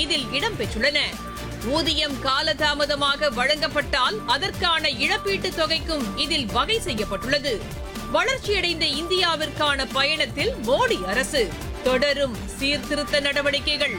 இதில் இடம்பெற்றுள்ளன ஊதியம் காலதாமதமாக வழங்கப்பட்டால் அதற்கான இழப்பீட்டுத் தொகைக்கும் இதில் வகை செய்யப்பட்டுள்ளது வளர்ச்சியடைந்த இந்தியாவிற்கான பயணத்தில் மோடி அரசு தொடரும் சீர்திருத்த நடவடிக்கைகள்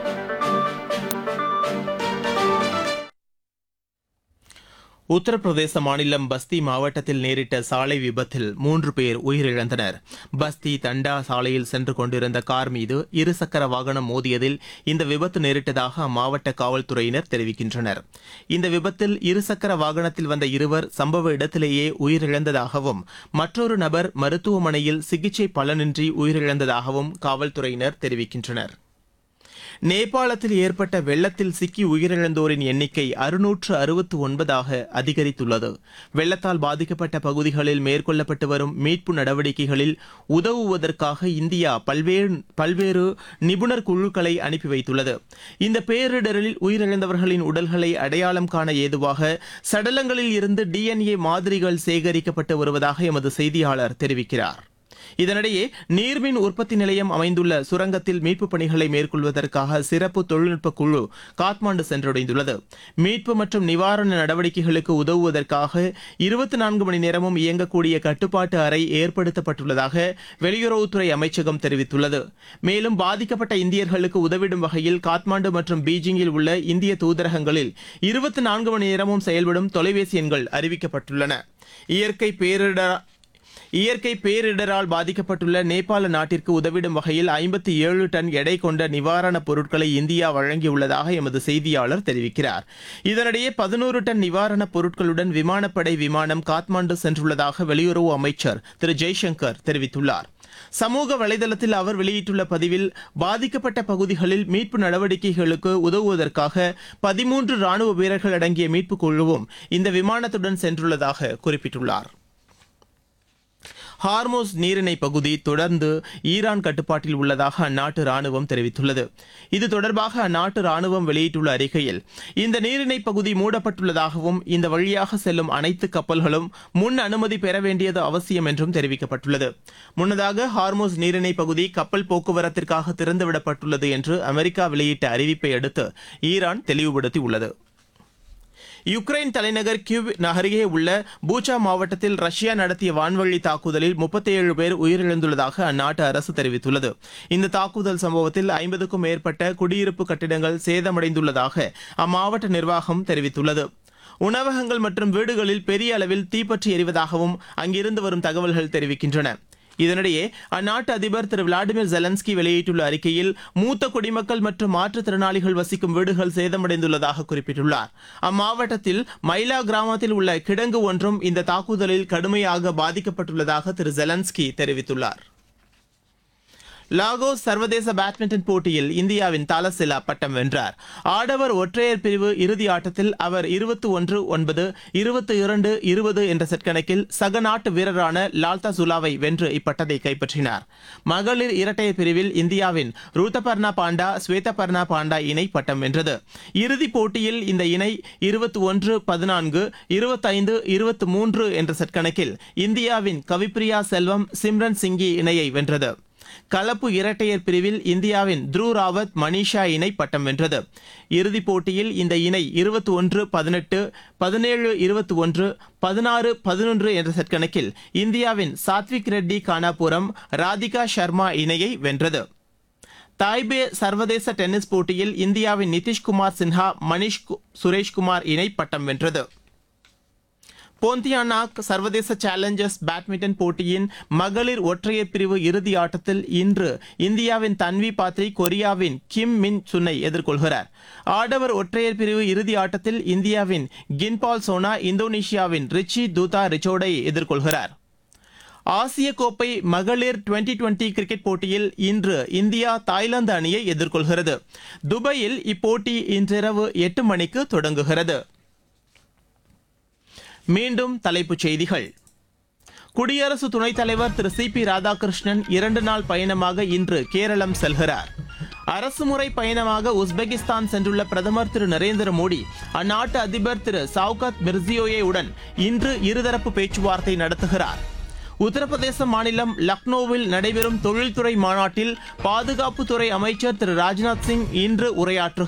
உத்தரப்பிரதேச மாநிலம் பஸ்தி மாவட்டத்தில் நேரிட்ட சாலை விபத்தில் மூன்று பேர் உயிரிழந்தனர் பஸ்தி தண்டா சாலையில் சென்று கொண்டிருந்த கார் மீது இருசக்கர வாகனம் மோதியதில் இந்த விபத்து நேரிட்டதாக அம்மாவட்ட காவல்துறையினர் தெரிவிக்கின்றனர் இந்த விபத்தில் இருசக்கர வாகனத்தில் வந்த இருவர் சம்பவ இடத்திலேயே உயிரிழந்ததாகவும் மற்றொரு நபர் மருத்துவமனையில் சிகிச்சை பலனின்றி உயிரிழந்ததாகவும் காவல்துறையினர் தெரிவிக்கின்றனர் நேபாளத்தில் ஏற்பட்ட வெள்ளத்தில் சிக்கி உயிரிழந்தோரின் எண்ணிக்கை அறுநூற்று அறுபத்து ஒன்பதாக அதிகரித்துள்ளது வெள்ளத்தால் பாதிக்கப்பட்ட பகுதிகளில் மேற்கொள்ளப்பட்டு வரும் மீட்பு நடவடிக்கைகளில் உதவுவதற்காக இந்தியா பல்வேறு பல்வேறு நிபுணர் குழுக்களை அனுப்பி வைத்துள்ளது இந்த பேரிடரில் உயிரிழந்தவர்களின் உடல்களை அடையாளம் காண ஏதுவாக சடலங்களில் இருந்து டிஎன்ஏ மாதிரிகள் சேகரிக்கப்பட்டு வருவதாக எமது செய்தியாளர் தெரிவிக்கிறார் இதனிடையே நீர்மின் உற்பத்தி நிலையம் அமைந்துள்ள சுரங்கத்தில் மீட்புப் பணிகளை மேற்கொள்வதற்காக சிறப்பு தொழில்நுட்ப குழு காத்மாண்டு சென்றடைந்துள்ளது மீட்பு மற்றும் நிவாரண நடவடிக்கைகளுக்கு உதவுவதற்காக இருபத்தி நான்கு மணி நேரமும் இயங்கக்கூடிய கட்டுப்பாட்டு அறை ஏற்படுத்தப்பட்டுள்ளதாக வெளியுறவுத்துறை அமைச்சகம் தெரிவித்துள்ளது மேலும் பாதிக்கப்பட்ட இந்தியர்களுக்கு உதவிடும் வகையில் காத்மாண்டு மற்றும் பீஜிங்கில் உள்ள இந்திய தூதரகங்களில் இருபத்தி நான்கு மணி நேரமும் செயல்படும் தொலைபேசி எண்கள் அறிவிக்கப்பட்டுள்ளன இயற்கை பேரிடர் இயற்கை பேரிடரால் பாதிக்கப்பட்டுள்ள நேபாள நாட்டிற்கு உதவிடும் வகையில் ஐம்பத்தி ஏழு டன் எடை கொண்ட நிவாரணப் பொருட்களை இந்தியா வழங்கியுள்ளதாக எமது செய்தியாளர் தெரிவிக்கிறார் இதனிடையே பதினோரு டன் நிவாரணப் பொருட்களுடன் விமானப்படை விமானம் காத்மாண்டு சென்றுள்ளதாக வெளியுறவு அமைச்சர் திரு ஜெய்சங்கர் தெரிவித்துள்ளார் சமூக வலைதளத்தில் அவர் வெளியிட்டுள்ள பதிவில் பாதிக்கப்பட்ட பகுதிகளில் மீட்பு நடவடிக்கைகளுக்கு உதவுவதற்காக பதிமூன்று ராணுவ வீரர்கள் அடங்கிய மீட்புக் குழுவும் இந்த விமானத்துடன் சென்றுள்ளதாக குறிப்பிட்டுள்ளார் ஹார்மோஸ் நீரிணை பகுதி தொடர்ந்து ஈரான் கட்டுப்பாட்டில் உள்ளதாக அந்நாட்டு ராணுவம் தெரிவித்துள்ளது இது தொடர்பாக அந்நாட்டு ராணுவம் வெளியிட்டுள்ள அறிக்கையில் இந்த நீரிணை பகுதி மூடப்பட்டுள்ளதாகவும் இந்த வழியாக செல்லும் அனைத்து கப்பல்களும் முன் அனுமதி பெற வேண்டியது அவசியம் என்றும் தெரிவிக்கப்பட்டுள்ளது முன்னதாக ஹார்மோஸ் நீரிணை பகுதி கப்பல் போக்குவரத்திற்காக திறந்துவிடப்பட்டுள்ளது என்று அமெரிக்கா வெளியிட்ட அறிவிப்பை அடுத்து ஈரான் தெளிவுபடுத்தியுள்ளது யுக்ரைன் தலைநகர் கிவ் நகரிலே உள்ள பூச்சா மாவட்டத்தில் ரஷ்யா நடத்திய வான்வழி தாக்குதலில் முப்பத்தி ஏழு பேர் உயிரிழந்துள்ளதாக அந்நாட்டு அரசு தெரிவித்துள்ளது இந்த தாக்குதல் சம்பவத்தில் ஐம்பதுக்கும் மேற்பட்ட குடியிருப்பு கட்டிடங்கள் சேதமடைந்துள்ளதாக அம்மாவட்ட நிர்வாகம் தெரிவித்துள்ளது உணவகங்கள் மற்றும் வீடுகளில் பெரிய அளவில் தீப்பற்றி எரிவதாகவும் அங்கிருந்து வரும் தகவல்கள் தெரிவிக்கின்றன இதனிடையே அந்நாட்டு அதிபர் திரு விளாடிமிர் ஜெலன்ஸ்கி வெளியிட்டுள்ள அறிக்கையில் மூத்த குடிமக்கள் மற்றும் மாற்றுத்திறனாளிகள் வசிக்கும் வீடுகள் சேதமடைந்துள்ளதாக குறிப்பிட்டுள்ளார் அம்மாவட்டத்தில் மைலா கிராமத்தில் உள்ள கிடங்கு ஒன்றும் இந்த தாக்குதலில் கடுமையாக பாதிக்கப்பட்டுள்ளதாக திரு ஜெலன்ஸ்கி தெரிவித்துள்ளார் லாகோஸ் சர்வதேச பேட்மிண்டன் போட்டியில் இந்தியாவின் தாலசிலா பட்டம் வென்றார் ஆடவர் ஒற்றையர் பிரிவு இறுதி ஆட்டத்தில் அவர் இருபத்தி ஒன்று ஒன்பது இருபத்தி இரண்டு இருபது என்ற செட் கணக்கில் சக நாட்டு வீரரான லால்தா சுலாவை வென்று இப்பட்டத்தை கைப்பற்றினார் மகளிர் இரட்டையர் பிரிவில் இந்தியாவின் ரூத்தபர்ணா பாண்டா ஸ்வேதபர்ணா பாண்டா இணை பட்டம் வென்றது இறுதிப் போட்டியில் இந்த இணை இருபத்தி ஒன்று பதினான்கு இருபத்தைந்து இருபத்தி மூன்று என்ற செட் கணக்கில் இந்தியாவின் கவிப்ரியா செல்வம் சிம்ரன் சிங்கி இணையை வென்றது கலப்பு இரட்டையர் பிரிவில் இந்தியாவின் த்ருவ் ராவத் மனிஷா இணை பட்டம் வென்றது இறுதிப் போட்டியில் இந்த இணை இருபத்தி ஒன்று பதினெட்டு பதினேழு இருபத்தி ஒன்று பதினாறு பதினொன்று என்ற செட் கணக்கில் இந்தியாவின் சாத்விக் ரெட்டி கானாபுரம் ராதிகா சர்மா இணையை வென்றது தாய்பே சர்வதேச டென்னிஸ் போட்டியில் இந்தியாவின் நிதிஷ்குமார் சின்ஹா மணிஷ் கு- சுரேஷ்குமார் இணை பட்டம் வென்றது போந்தியானாக் சர்வதேச சேலஞ்சர்ஸ் பேட்மிண்டன் போட்டியின் மகளிர் ஒற்றையர் பிரிவு இறுதி ஆட்டத்தில் இன்று இந்தியாவின் தன்வி பாத்ரி கொரியாவின் கிம் மின் சுனை எதிர்கொள்கிறார் ஆடவர் ஒற்றையர் பிரிவு இறுதி ஆட்டத்தில் இந்தியாவின் கின்பால் சோனா இந்தோனேஷியாவின் ரிச்சி தூதா ரிச்சோடை எதிர்கொள்கிறார் ஆசிய கோப்பை மகளிர் டுவெண்டி டுவெண்டி கிரிக்கெட் போட்டியில் இன்று இந்தியா தாய்லாந்து அணியை எதிர்கொள்கிறது துபாயில் இப்போட்டி இன்றிரவு எட்டு மணிக்கு தொடங்குகிறது மீண்டும் தலைப்புச் செய்திகள் குடியரசு துணைத் தலைவர் திரு சி பி ராதாகிருஷ்ணன் இரண்டு நாள் பயணமாக இன்று கேரளம் செல்கிறார் அரசுமுறை பயணமாக உஸ்பெகிஸ்தான் சென்றுள்ள பிரதமர் திரு நரேந்திர மோடி அந்நாட்டு அதிபர் திரு சவுகத் மிர்சியோயே உடன் இன்று இருதரப்பு பேச்சுவார்த்தை நடத்துகிறார் உத்தரப்பிரதேச மாநிலம் லக்னோவில் நடைபெறும் தொழில்துறை மாநாட்டில் பாதுகாப்புத்துறை அமைச்சர் திரு ராஜ்நாத் சிங் இன்று உரையாற்றுகிறார்